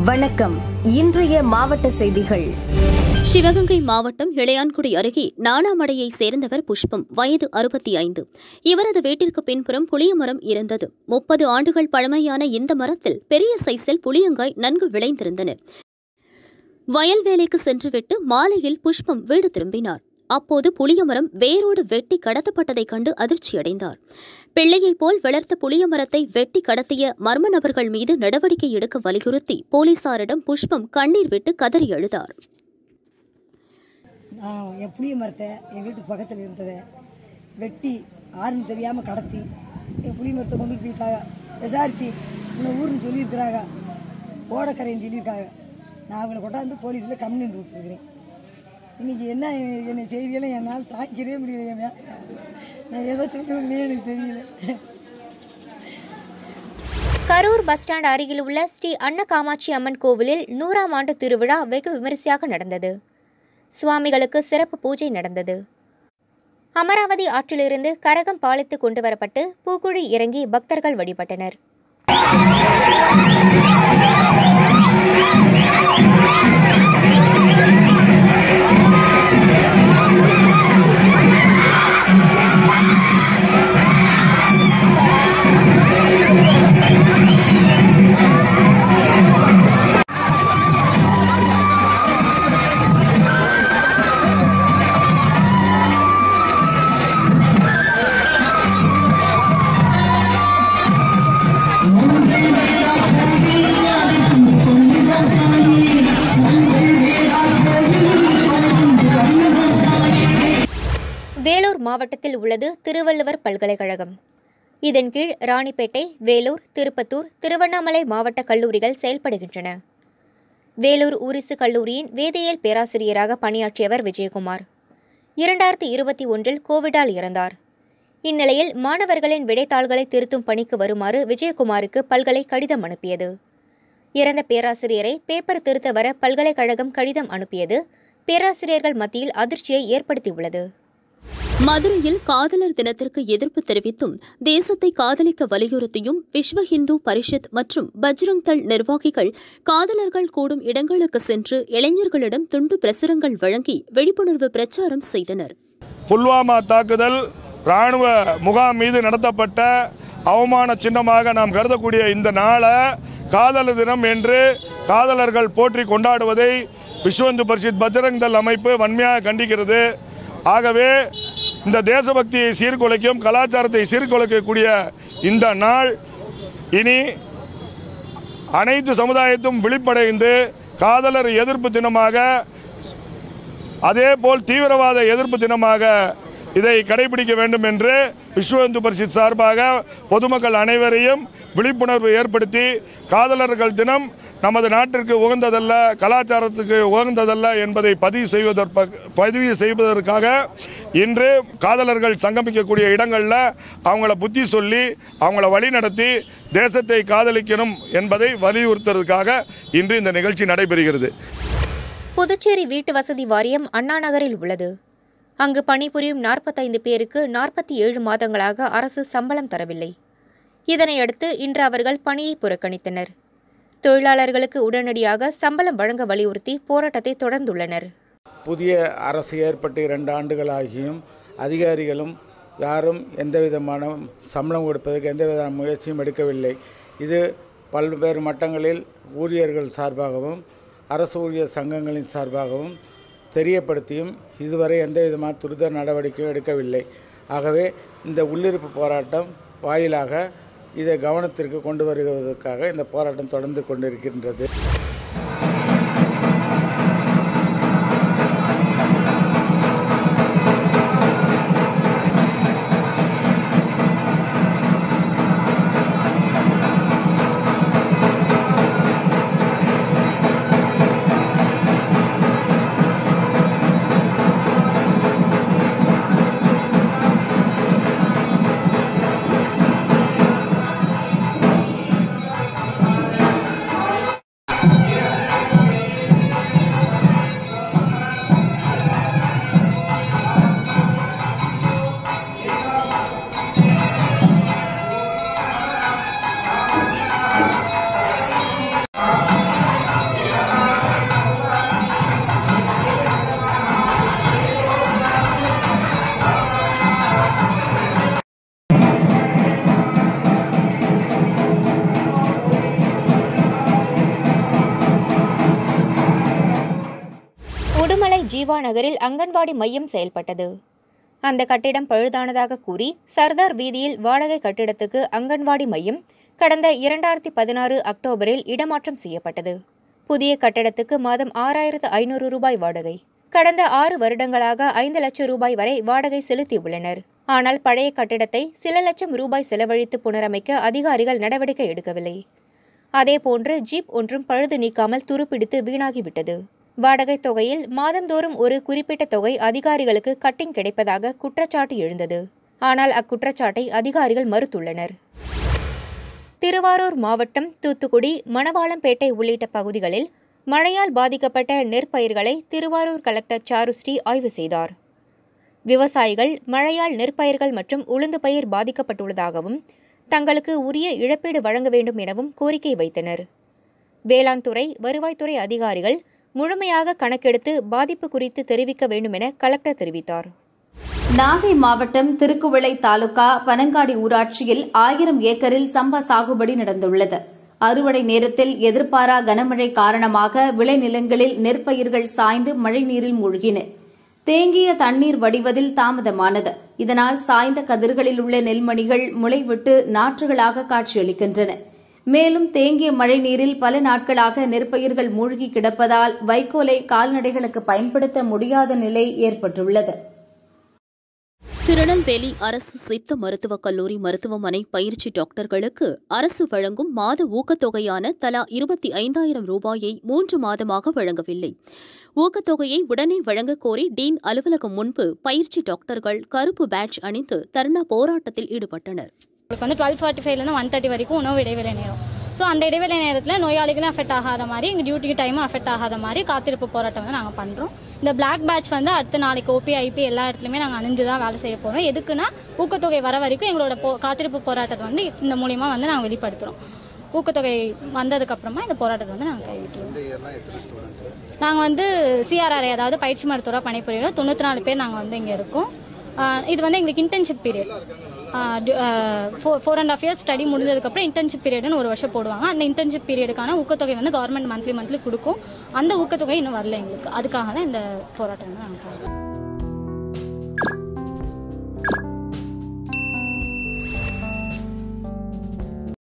வணக்கம் இன்றைய மாவட்ட செய்திகள் சிவகங்கை மாவட்டம் இளையான்குடி அருகே நானாமடையை சேர்ந்தவர் புஷ்பம் வயது அறுபத்தி ஐந்து இவரது வீட்டிற்கு பின்புறம் புளியமரம் இருந்தது முப்பது ஆண்டுகள் பழமையான இந்த மரத்தில் பெரிய சைஸில் புளியங்காய் நன்கு விளைந்திருந்தன வயல் வேலைக்கு சென்றுவிட்டு மாலையில் புஷ்பம் வீடு திரும்பினார் அப்போது புளியமரம் வேரோடு வெட்டி கடத்தப்பட்டதைக் கண்டு அதிர்ச்சியடைந்தார் பிள்ளையைப் போல் வளர்த்த புளியமரத்தை வெட்டி கடத்திய மர்ம நபர்கள் மீது நடவடிக்கை எடுக்க வலியுறுத்தி போலீசாரிடம் புஷ்பம் கண்ணீர் விட்டு கதறி அழுதார் நான் என் புளிய மரத்தை என் வீட்டுக்கு பக்கத்தில் இருந்ததை வெட்டி ஆறுன்னு தெரியாமல் கடத்தி என் புளிய மரத்தை கொண்டு போயிட்டாங்க விசாரிச்சு இன்னும் ஊருன்னு சொல்லியிருக்கிறாங்க ஓடக்கரைன்னு சொல்லியிருக்காங்க நான் அவங்கள கொண்டாந்து போலீஸில் கம்ப்ளைண்ட் கொடுத்துருக்குறேன் இன்னைக்கு என்ன என்னை செய்தியெல்லாம் என்னால் தாங்கிக்கவே முடியல என் மேலே நான் எதை சொல்லுவேன்னே எனக்கு தெரியல கரூர் பஸ் ஸ்டாண்ட் அருகில் உள்ள ஸ்ரீ அன்னகாமாட்சி அம்மன் கோவிலில் நூறாம் ஆண்டு திருவிழா வெகு விமரிசையாக நடந்தது சுவாமிகளுக்கு சிறப்பு பூஜை நடந்தது அமராவதி ஆற்றிலிருந்து கரகம் பாலித்து கொண்டு வரப்பட்டு பூக்குழி இறங்கி பக்தர்கள் வழிபட்டனர் வேலூர் மாவட்டத்தில் உள்ளது திருவள்ளுவர் பல்கலைக்கழகம் இதன் கீழ் ராணிப்பேட்டை வேலூர் திருப்பத்தூர் திருவண்ணாமலை மாவட்ட கல்லூரிகள் செயல்படுகின்றன வேலூர் ஊரிசு கல்லூரியின் வேதியியல் பேராசிரியராக பணியாற்றியவர் விஜயகுமார் இரண்டாயிரத்தி இருபத்தி ஒன்றில் கோவிடால் இறந்தார் இந்நிலையில் மாணவர்களின் விடைத்தாள்களை திருத்தும் பணிக்கு வருமாறு விஜயகுமாருக்கு பல்கலை கடிதம் அனுப்பியது இறந்த பேராசிரியரை பேப்பர் திருத்த வர பல்கலைக்கழகம் கடிதம் அனுப்பியது பேராசிரியர்கள் மத்தியில் அதிர்ச்சியை ஏற்படுத்தியுள்ளது மதுரையில் காதலர் தினத்திற்கு எதிர்ப்பு தெரிவித்தும் தேசத்தை காதலிக்க வலியுறுத்தியும் விஸ்வ இந்து பரிஷத் மற்றும் பஜ்ரங் தள் நிர்வாகிகள் காதலர்கள் கூடும் இடங்களுக்கு சென்று இளைஞர்களிடம் துண்டு பிரசுரங்கள் வழங்கி விழிப்புணர்வு பிரச்சாரம் செய்தனர் புல்வாமா தாக்குதல் இராணுவ முகாம் மீது நடத்தப்பட்ட அவமான சின்னமாக நாம் கருதக்கூடிய இந்த நாளை காதலர் தினம் என்று காதலர்கள் போற்றி கொண்டாடுவதை விஸ்வந்து பரிஷத் பஜ்ரங் தள் அமைப்பு வன்மையாக கண்டிக்கிறது ஆகவே இந்த தேசபக்தியை சீர்குலைக்கும் கலாச்சாரத்தை சீர்குலைக்கக்கூடிய இந்த நாள் இனி அனைத்து சமுதாயத்தும் விழிப்படைந்து காதலர் எதிர்ப்பு தினமாக அதேபோல் தீவிரவாத எதிர்ப்பு தினமாக இதை கடைபிடிக்க வேண்டும் என்று விஸ்வ இந்து பரிஷத் சார்பாக பொதுமக்கள் அனைவரையும் விழிப்புணர்வு ஏற்படுத்தி காதலர்கள் தினம் நமது நாட்டிற்கு உகந்ததல்ல கலாச்சாரத்துக்கு உகந்ததல்ல என்பதை பதிவு செய்வதற்கு பதிவு செய்வதற்காக இன்று காதலர்கள் சங்கமிக்கக்கூடிய இடங்களில் அவங்கள புத்தி சொல்லி அவங்கள வழிநடத்தி தேசத்தை காதலிக்கணும் என்பதை வலியுறுத்துறதுக்காக இன்று இந்த நிகழ்ச்சி நடைபெறுகிறது புதுச்சேரி வீட்டு வசதி வாரியம் அண்ணா நகரில் உள்ளது அங்கு பணிபுரியும் நாற்பத்தைந்து பேருக்கு நாற்பத்தி ஏழு மாதங்களாக அரசு சம்பளம் தரவில்லை இதனையடுத்து இன்று அவர்கள் பணியை புறக்கணித்தனர் தொழிலாளர்களுக்கு உடனடியாக சம்பளம் வழங்க வலியுறுத்தி போராட்டத்தை தொடர்ந்துள்ளனர் புதிய அரசு ஏற்பட்டு இரண்டு ஆண்டுகளாகியும் அதிகாரிகளும் யாரும் எந்த விதமான சம்பளம் கொடுப்பதற்கு எந்த விதமான முயற்சியும் எடுக்கவில்லை இது பல்வேறு மட்டங்களில் ஊழியர்கள் சார்பாகவும் அரசு ஊழியர் சங்கங்களின் சார்பாகவும் தெரியப்படுத்தியும் இதுவரை எந்த விதமான துரித நடவடிக்கையும் எடுக்கவில்லை ஆகவே இந்த உள்ளிருப்பு போராட்டம் வாயிலாக இதை கவனத்திற்கு கொண்டு வருவதற்காக இந்த போராட்டம் தொடர்ந்து கொண்டிருக்கின்றது திருமலை ஜீவா நகரில் அங்கன்வாடி மையம் செயல்பட்டது அந்த கட்டிடம் பழுதானதாக கூறி சர்தார் வீதியில் வாடகை கட்டிடத்துக்கு அங்கன்வாடி மையம் கடந்த இரண்டாயிரத்தி பதினாறு அக்டோபரில் இடமாற்றம் செய்யப்பட்டது புதிய கட்டடத்துக்கு மாதம் ஆறாயிரத்து ஐநூறு ரூபாய் வாடகை கடந்த ஆறு வருடங்களாக ஐந்து லட்சம் ரூபாய் வரை வாடகை செலுத்தியுள்ளனர் ஆனால் பழைய கட்டிடத்தை சில லட்சம் ரூபாய் செலவழித்து புனரமைக்க அதிகாரிகள் நடவடிக்கை எடுக்கவில்லை அதேபோன்று ஜீப் ஒன்றும் பழுது நீக்காமல் துருப்பிடித்து வீணாகிவிட்டது வாடகை தொகையில் மாதந்தோறும் ஒரு குறிப்பிட்ட தொகை அதிகாரிகளுக்கு கட்டிங் கிடைப்பதாக குற்றச்சாட்டு எழுந்தது ஆனால் அக்குற்றச்சாட்டை அதிகாரிகள் மறுத்துள்ளனர் திருவாரூர் மாவட்டம் தூத்துக்குடி மணவாளம்பேட்டை உள்ளிட்ட பகுதிகளில் மழையால் பாதிக்கப்பட்ட நெற்பயிர்களை திருவாரூர் கலெக்டர் சாருஸ்ரீ ஆய்வு செய்தார் விவசாயிகள் மழையால் நெற்பயிர்கள் மற்றும் உளுந்து பயிர் பாதிக்கப்பட்டுள்ளதாகவும் தங்களுக்கு உரிய இழப்பீடு வழங்க வேண்டும் எனவும் கோரிக்கை வைத்தனர் வேளாண் துறை வருவாய்த்துறை அதிகாரிகள் முழுமையாக கணக்கெடுத்து பாதிப்பு குறித்து தெரிவிக்க வேண்டும் என கலெக்டர் தெரிவித்தார் நாகை மாவட்டம் திருக்குவளை தாலுகா பனங்காடி ஊராட்சியில் ஆயிரம் ஏக்கரில் சம்பா சாகுபடி நடந்துள்ளது அறுவடை நேரத்தில் எதிர்பாரா கனமழை காரணமாக விளைநிலங்களில் நெற்பயிர்கள் சாய்ந்து மழைநீரில் மூழ்கின தேங்கிய தண்ணீர் வடிவதில் தாமதமானது இதனால் சாய்ந்த கதிர்களில் உள்ள நெல்மணிகள் முளைவிட்டு நாற்றுகளாக காட்சியளிக்கின்றன மேலும் தேங்கிய மழைநீரில் பல நாட்களாக நெற்பயிர்கள் மூழ்கி கிடப்பதால் வைக்கோலை கால்நடைகளுக்கு பயன்படுத்த முடியாத நிலை ஏற்பட்டுள்ளது திருநெல்வேலி அரசு சித்த மருத்துவக் கல்லூரி மருத்துவமனை பயிற்சி டாக்டர்களுக்கு அரசு வழங்கும் மாத ஊக்கத்தொகையான தலா இருபத்தி ஐந்தாயிரம் ரூபாயை மூன்று மாதமாக வழங்கவில்லை ஊக்கத்தொகையை உடனே வழங்கக் கோரி டீன் அலுவலகம் முன்பு பயிற்சி டாக்டர்கள் கருப்பு பேட்ச் அணிந்து தர்ணா போராட்டத்தில் ஈடுபட்டனர் உங்களுக்கு வந்து டுவெல் ஃபார்ட்டி ஃபைவ்லேருந்து ஒன் தேர்ட்டி வரைக்கும் உணவு இடைவேளை நேரம் ஸோ அந்த இடைவேளை நேரத்தில் நோயாளிகளும் அஃபெக்ட் ஆகாத மாதிரி எங்கள் டியூட்டிக்கு டைமும் அஃபெக்ட் ஆகாத மாதிரி காத்திருப்பு போராட்டம் வந்து நாங்கள் பண்ணுறோம் இந்த பிளாக் பேட்ச் வந்து அடுத்த நாளைக்கு ஓபி ஐபி எல்லா இடத்துலையுமே நாங்கள் அணிஞ்சு தான் வேலை செய்ய போகிறோம் எதுக்குன்னா ஊக்கத்தொகை வர வரைக்கும் எங்களோட போ காத்திருப்பு போராட்டத்தை வந்து இந்த மூலிமா வந்து நாங்கள் வெளிப்படுத்துகிறோம் ஊக்கத்தொகை வந்ததுக்கப்புறமா இந்த போராட்டத்தை வந்து நாங்கள் கைவிட்டுருவோம் நாங்கள் வந்து சிஆர்ஆர்ஐ அதாவது பயிற்சி மருத்துவராக பணிபுரிகிறோம் தொண்ணூற்றி நாலு பேர் நாங்கள் வந்து இங்கே இருக்கோம் ஆஹ் இது வந்து எங்களுக்கு internship period four four and half years study முடிஞ்சதுக்கப்புறம் இன்டர்ன்ஷிப் பீரியட்னு ஒரு வருஷம் போடுவாங்க அந்த இன்டர்ன்ஷிப் பீரியடுக்கான ஊக்கத்தொகை வந்து கவர்மெண்ட் மந்த்லி மந்த்லி கொடுக்கும் அந்த ஊக்கத்தொகை இன்னும் வரல எங்களுக்கு அதுக்காக தான் இந்த போராட்டம் வந்து நாங்கள் பண்ணுறோம்